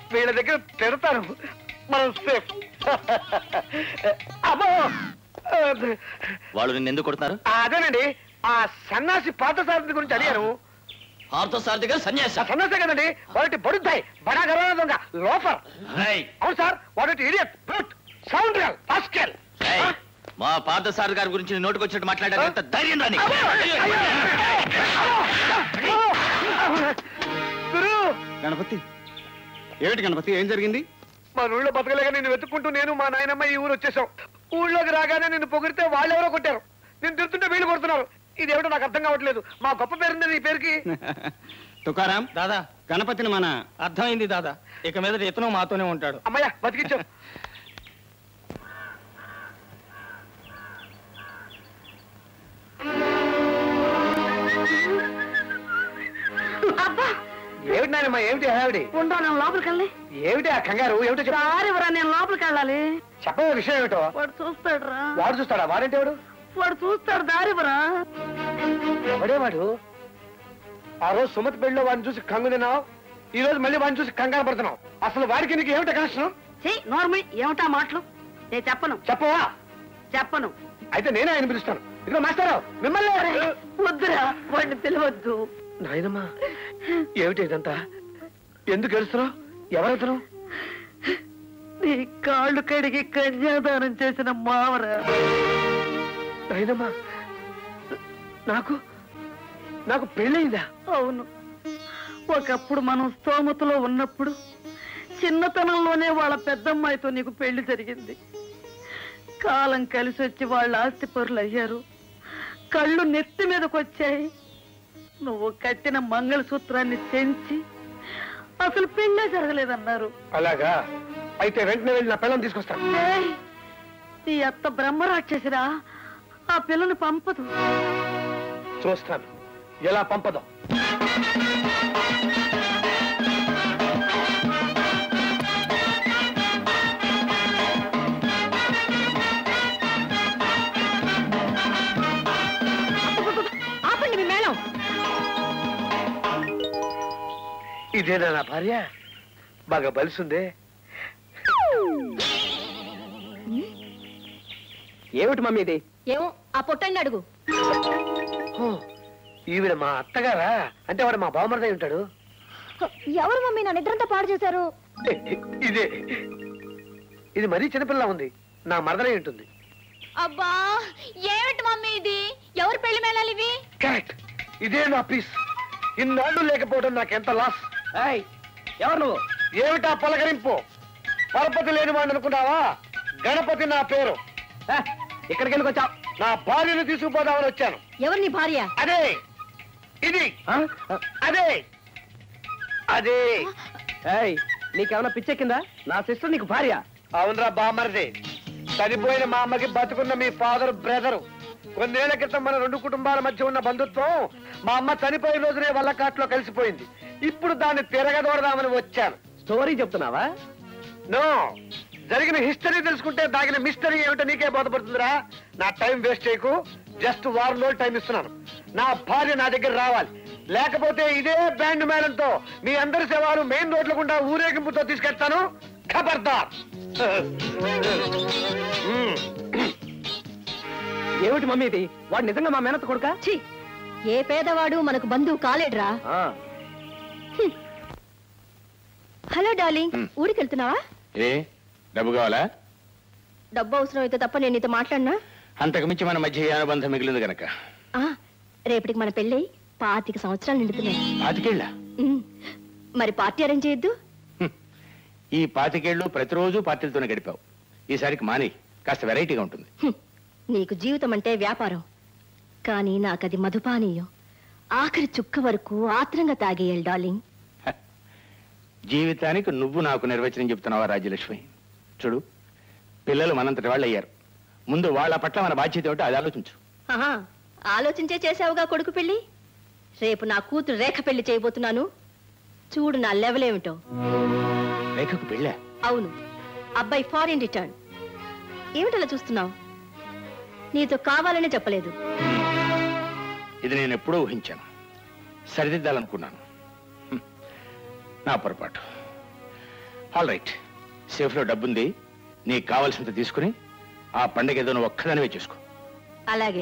వీళ్ళ దగ్గర తిడతాను మనం సేఫ్ అబ్బో వాళ్ళు నిన్ను ఎందుకు కొడుతున్నారు అదేనండి ఆ సన్నాసి పాత సారథి గురించి అడిగాను ఆర్థో సారథిగా సన్యాస ఆ సన్నాసే కదండి వాటి బడుద్దాయి బడా గర్వ దొంగ లోఫర్ అవును సార్ వాటి idiot brute scoundrel rascal ఏయ్, మా పార్థ సారథి గారి గురించి నీ నోటికి వచ్చినట్టు మాట్లాడారు ఎంత ధైర్యం రాని గురు గణపతి ఏమిటి గణపతి ఏం జరిగింది మా ఊళ్ళో బతకలేక నేను వెతుక్కుంటూ నేను మా నాయనమ్మ ఈ ఊరు వచ్చేసాం ఊళ్ళోకి రాగానే నిన్ను పొగిడితే వాళ్ళెవరో కొట్టారు నేను తిడుతుంటే వీళ్ళు కొడుతున్నారు ఇది ఏమిటో నాకు అర్థం కావట్లేదు మా గొప్ప పేరుంది ఈ పేరుకి తుకారాం దాదా గణపతిని మన అర్థమైంది దాదా ఇక మీద ఇతను మాతోనే ఉంటాడు అమ్మయ్య బతికించాం అబ్బా ఏమిటి నాయనమ్మ ఏమిటి హడావిడి ఉండో నేను లోపలికి వెళ్ళి ఏమిటి ఆ కంగారు ఏమిటో చెప్పు దారి ఇవ్వరా నేను లోపలికి వెళ్ళాలి చెప్పే విషయం ఏమిటో వాడు చూస్తాడు రా వాడు చూస్తాడా వాడంటే వాడు వాడు చూస్తాడు దారి ఇవ్వరా ఎవడే వాడు ఆ రోజు సుమతి పెళ్ళిలో వాడిని చూసి కంగు తిన్నావు ఈ రోజు మళ్ళీ వాడిని చూసి కంగారు పడుతున్నావు అసలు వాడికి నీకు ఏమిటి కనెక్షన్ చెయ్యి నోర్మి ఏమిటా మాటలు నేను చెప్పను చెప్పవా చెప్పను అయితే నేనే ఆయన పిలుస్తాను ఇదిగో మాస్టారు మిమ్మల్ని వద్దురా వాడిని పిలవద్దు నాయనమ్మా ఏమిటి ఇదంతా ఎందుకు ఏడుస్తున్నావు ఎవరతను నీ కాళ్ళు కడిగి కన్యాదానం చేసిన మావరా నాయనమ్మా నాకు నాకు పెళ్ళయిందా అవును ఒకప్పుడు మనం స్తోమతలో ఉన్నప్పుడు చిన్నతనంలోనే వాళ్ళ పెద్దమ్మాయితో నీకు పెళ్లి జరిగింది కాలం కలిసి వచ్చి వాళ్ళ ఆస్తి పరులు అయ్యారు కళ్ళు నెత్తి మీదకి వచ్చాయి నువ్వు కట్టిన మంగళసూత్రాన్ని తెంచి అసలు పెళ్ళే జరగలేదన్నారు అలాగా అయితే వెంటనే వెళ్ళి నా పిల్లని తీసుకొస్తాను ఏయ్, నీ అత్త బ్రహ్మరాక్షసిరా ఆ పిల్లని పంపదు చూస్తాను ఎలా పంపదాం ఆపండి మీ మేళం ఇదేనా నా భార్య బాగా బలిసుందే ఏమిటి మమ్మీ ఇది ఏమో ఆ పొట్టండి అడుగు ఓ, ఈవిడ మా అత్తగారా అంటే వాడు మా బావమరదై ఉంటాడు ఎవరు మమ్మీ నా నిద్రంతా పాడు చేశారు ఇదే ఇది మరీ చిన్నపిల్ల ఉంది నా మరదలై ఉంటుంది అబ్బా ఏమిటి మమ్మీ ఇది ఎవరు పెళ్లి మేళాలు ఇవి కరెక్ట్ ఇదే నా పీస్ ఇన్నాళ్ళు లేకపోవడం నాకెంత లాస్ ఎవరు నువ్వు ఏమిటా పలకరింపు పరపతి లేని వాడిని అనుకున్నావా గణపతి నా పేరు ఇక్కడికి ఎందుకు వచ్చావు నా భార్యను తీసుకుపోదామని వచ్చాను ఎవరు నీ భార్య అదే ఇది అదే అదే నీకేమైనా పిచ్చెక్కిందా నా సిస్టర్ నీకు భార్య అవునరా బామ్మరిది చనిపోయిన మా అమ్మకి బతుకున్న మీ ఫాదర్ బ్రదరు కొన్నేళ్ల క్రితం మన రెండు కుటుంబాల మధ్య ఉన్న బంధుత్వం మా అమ్మ చనిపోయిన రోజునే వల్లకాట్లో కలిసిపోయింది ఇప్పుడు దాన్ని తిరగదోడదామని వచ్చాను స్టోరీ చెప్తున్నావా నో జరిగిన హిస్టరీ తెలుసుకుంటే దాగిన మిస్టరీ ఏమిటో నీకే బోధపడుతుందిరా నా టైం వేస్ట్ చేయకు జస్ట్ వారం రోజులు టైం ఇస్తున్నాను నా భార్య నా దగ్గర రావాలి లేకపోతే ఇదే బ్యాండ్ మేళంతో మీ అందరి సేవలు మెయిన్ రోడ్ల గుండా ఊరేగింపుతో తీసుకెళ్తాను ఖబర్దార్ మ్మ్. ఏమిటి మమ్మీ ఇది వాడు నిజంగా మా మేనత్త కొడుక ఛీ ఏ పేదవాడు మనకు బంధువు కాలేడురా హలో డార్లింగ్ ఊరికి వెళ్తున్నావా ఏ డబ్బు కావాలా డబ్బు అవసరం అయితే తప్ప నేను నీతో మాట్లాడినా అంతకు మించి మన మధ్య ఏ అనుబంధం మిగిలింది గనక ఆ, రేపటికి మన పెళ్ళై పాతిక సంవత్సరాలు నిండుతున్నాయి పాతికేళ్ళ ఉమ్, మరి పార్టీ అరేంజ్ చేయొద్దు ఈ పాతికేళ్ళు ప్రతిరోజు పార్టీలతోనే గడిపావు ఈసారికి మాని కాస్త వెరైటీగా ఉంటుంది హ్మ్. నీకు జీవితం అంటే వ్యాపారం కానీ నాకది మధుపానీయం ఆఖరి చుక్క వరకు ఆత్రంగా తాగేయాలి డార్లింగ్ హ. జీవితానికి నువ్వు నాకు నిర్వచనం చెప్తున్నావా రాజ్యలక్ష్మి చూడు పిల్లలు మనంతటి వాళ్ళు అయ్యారు ముందు వాళ్ళ పట్ల మన బాధ్యత ఏమిటో అది ఆలోచించు ఆహా, ఆలోచించే చేసావుగా కొడుకు పెళ్లి రేపు నా కూతురు రేఖ పెళ్లి చేయబోతున్నాను చూడు నా లెవెల్ ఏమిటో రేఖకు పెళ్ళా అవును అబ్బాయి ఫారిన్ రిటర్న్ ఏమిటలా చూస్తున్నావు నీతో కావాలనే చెప్పలేదు ఇది నేను ఎప్పుడూ ఊహించాను సరిదిద్దాలనుకున్నాను హ్మ్. నా పొరపాటు ఆల్ రైట్ సేఫ్లో డబ్బుంది నీకు కావాల్సినంత తీసుకుని ఆ పండగ ఏదో నువ్వు ఒక్కదానివే చేసుకో అలాగే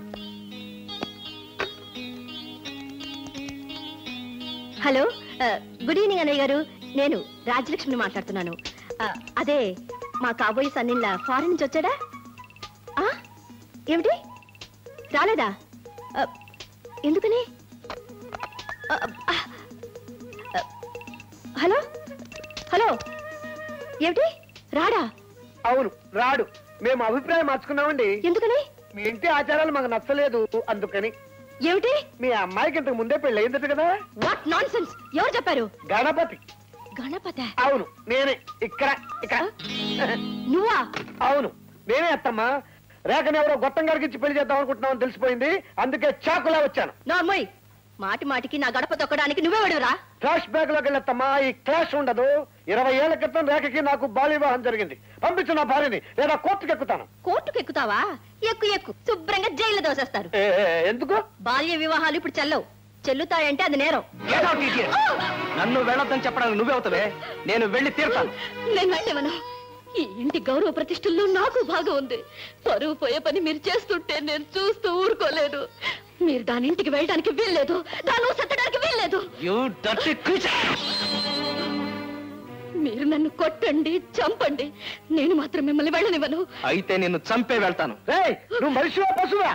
హలో ఆ, గుడ్ ఈవినింగ్ అన్నయ్య గారు నేను రాజలక్ష్మిని మాట్లాడుతున్నాను ఆ, అదే మా కాబోయే సన్నిళ్ళ ఫారెన్ నుంచి వచ్చాడా ఆ, ఏమిటి రాలేదా ఆ, ఎందుకని ఆ, ఆ, ఆ, హలో హలో ఏమిటి రాడా అవును రాడు మేము అభిప్రాయం మార్చుకున్నామండి ఎందుకని మీ ఇంటి ఆచారాలు మాకు నచ్చలేదు అందుకని ఏమిటి మీ అమ్మాయికి ఇంతకు ముందే పెళ్ళి అయిందట కదా వాట్ నాన్ ఎవరు చెప్పారు గణపతి గణపతి అవును నేనే ఇక్కడ ఇక్కడ నువ్వా అవును నేనే అత్తమ్మా రేఖని ఎవరో గొట్టం గారికి ఇచ్చి పెళ్లి చేద్దాం అనుకుంటున్నామని తెలిసిపోయింది అందుకే చాకులా వచ్చాను నార్మోయ్ మాటి మాటికి నా గడప తొక్కడానికి నువ్వే విడురా ఫ్లాష్ బ్యాక్ లోకి వెళ్ళత్తమ్మా ఈ క్లాష్ ఉండదు ఇరవై ఏళ్ల క్రితం రేఖకి నాకు బాల్య వివాహం జరిగింది పంపించు నా భార్యని లేదా కోర్టుకు ఎక్కుతాను కోర్టుకు ఎక్కుతావా ఎక్కు ఎక్కు శుభ్రంగా జైలు దోసేస్తారు ఏ, ఏ, ఎందుకు బాల్య వివాహాలు ఇప్పుడు చెల్లవు చెల్లుతాయంటే అది నేరం నన్ను వెళ్ళొద్దని చెప్పడానికి నువ్వే అవుతావే నేను వెళ్ళి తీరుతాను నేను వెళ్ళమను ఈ ఇంటి గౌరవ ప్రతిష్టల్లో నాకు భాగం ఉంది పరువు పోయే పని మీరు చేస్తుంటే నేను చూస్తూ ఊరుకోలేను మీరు దాని ఇంటికి వెళ్ళడానికి వీల్లేదు దాన్ని సత్తడానికి వీల్లేదు యూ డర్టీ క్రీచర్ మీరు నన్ను కొట్టండి చంపండి నేను మాత్రం మిమ్మల్ని వెళ్ళనివ్వను అయితే నిన్ను చంపే వెళ్తాను రేయ్ నువ్వు మనిషివా పశువా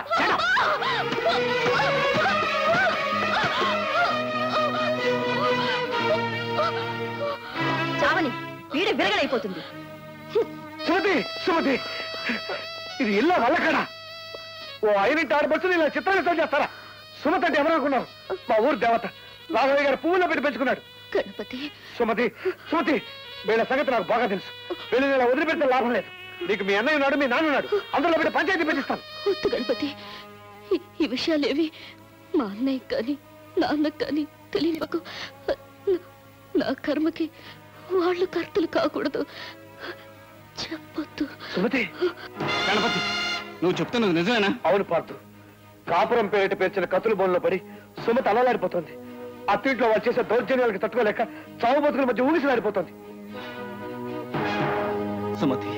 చావని వీడి విరగడైపోతుంది సుమతి సుమతి ఇది ఇల్ల వల్లకడా ఓ ఐనింటి ఆడపడుచుని ఇలా చిత్రహింసలు చేస్తారా సుమతి అంటే ఎవరనుకున్నారు మా ఊరు దేవత రాఘవయ్య గారు పువ్వులో పెట్టి పెంచుకున్నాడు గణపతి సుమతి సుమతి వీళ్ళ సంగతి నాకు బాగా తెలుసు వీళ్ళని ఇలా వదిలిపెడితే లాభం లేదు నీకు మీ అన్నయ్య ఉన్నాడు మీ నాన్న ఉన్నాడు అందులో పెట్టి పంచాయతీ పెట్టిస్తాను వద్దు గణపతి ఈ- ఈ విషయాలేవి మా అన్నయ్య కానీ నాన్నకు కానీ తెలియకు నా కర్మకి వాళ్ళు కర్తలు కాకూడదు చెప్పొద్దు సుమతి గణపతి నువ్వు చెప్తున్నది నిజమేనా అవును పార్థు కాపురం పేరిట పేర్చిన కత్తుల బోన్లో పడి సుమతి అలలాడిపోతుంది అత్తింట్లో వాళ్ళు చేసే దౌర్జన్యాలకు తట్టుకోలేక చావు బతుకుల మధ్య ఊగిసలాడిపోతుంది సుమతి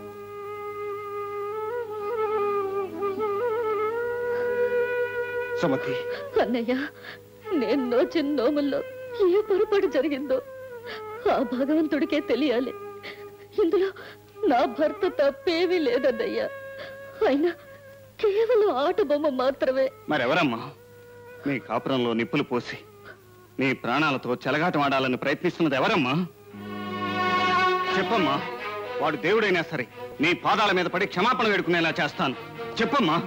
సుమతి అన్నయ్య నేను నోచిన నోముల్లో ఏ పొరపాటు జరిగిందో ఆ భగవంతుడికే తెలియాలి ఇందులో నా భర్త తప్పేమీ లేదన్నయ్య అయినా కేవలం ఆట బొమ్మ మాత్రమే మరెవరమ్మా నీ కాపురంలో నిప్పులు పోసి నీ ప్రాణాలతో చెలగాటం ఆడాలని ప్రయత్నిస్తున్నది ఎవరమ్మా చెప్పమ్మా వాడు దేవుడైనా సరే నీ పాదాల మీద పడి క్షమాపణ వేడుకునేలా చేస్తాను చెప్పమ్మా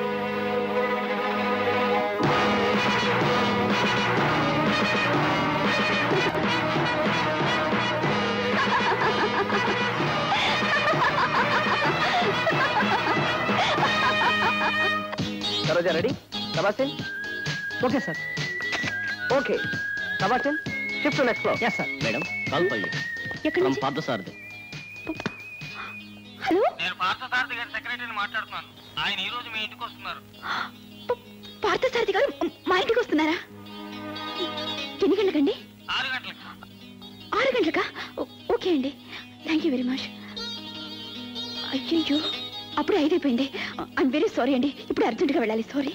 Saroja ready Sebastian okay sir okay Sebastian shift next floor yes sir madam call పై ఎక్కడి నుంచి పార్థసారథి హలో నేను పార్థసారథి గారి సెక్రటరీని మాట్లాడుతున్నాను ఆయన ఈ రోజు మీ ఇంటికి వస్తున్నారు పార్థసారథి గారు మ- మా ఇంటికి వస్తున్నారా ఎన్ని గంటలకండి ఆరు గంటలకి ఆరు గంటలకా ఓ- ఓకే అండి థ్యాంక్ యూ వెరీ మచ్ అయ్యో అప్పుడే ఐదైపోయింది ఐఎమ్ వెరీ సారీ అండి ఇప్పుడు అర్జెంటుగా వెళ్ళాలి సారీ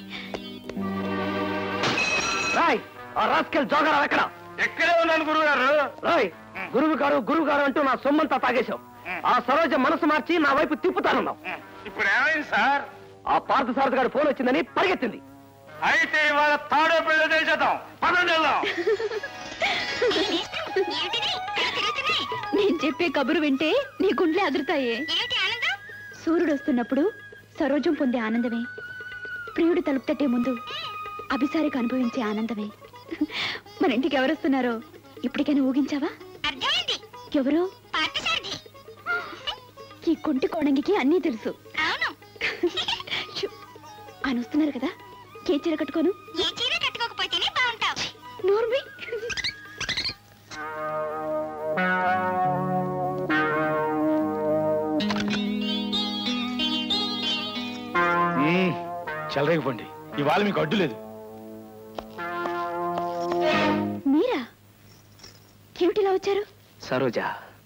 రాయ్ ఆ రాస్కెల్ జోగరా ఎక్కడ ఎక్కడే ఉన్నాను గురువు గారు రాయ్ గురువు గారు గురువు గారు అంటూ నా సొమ్మంతా తాగేశావు ఆ సరోజ మనసు మార్చి నా వైపు తిప్పుతానున్నావు ఇప్పుడు ఏమైంది సార్ ఆ పార్థసారథి గారు ఫోన్ వచ్చిందని పరిగెత్తింది అయితే ఇవాళ తాడో పిల్ల చేసేద్దాం పదండి వెళ్దాం నేను చెప్పే కబురు వింటే నీ గుండె అదురుతాయే సూర్యుడు వస్తున్నప్పుడు సరోజం పొందే ఆనందమే ప్రియుడు తలుపు తట్టే ముందు అభిసారికి అనుభవించే ఆనందమే మన ఇంటికి ఎవరు వస్తున్నారో ఇప్పటికైనా ఊగించావా ఎవరు ఈ కొంటి కోణంగికి అన్నీ తెలుసు షు. ఆయన వస్తున్నారు కదా ఏ చీర కట్టుకోను నోర్మి చెలరేగిపోండి ఇవాళ మీకు అడ్డు లేదు మీరా ఏమిటిలా వచ్చారు సరోజ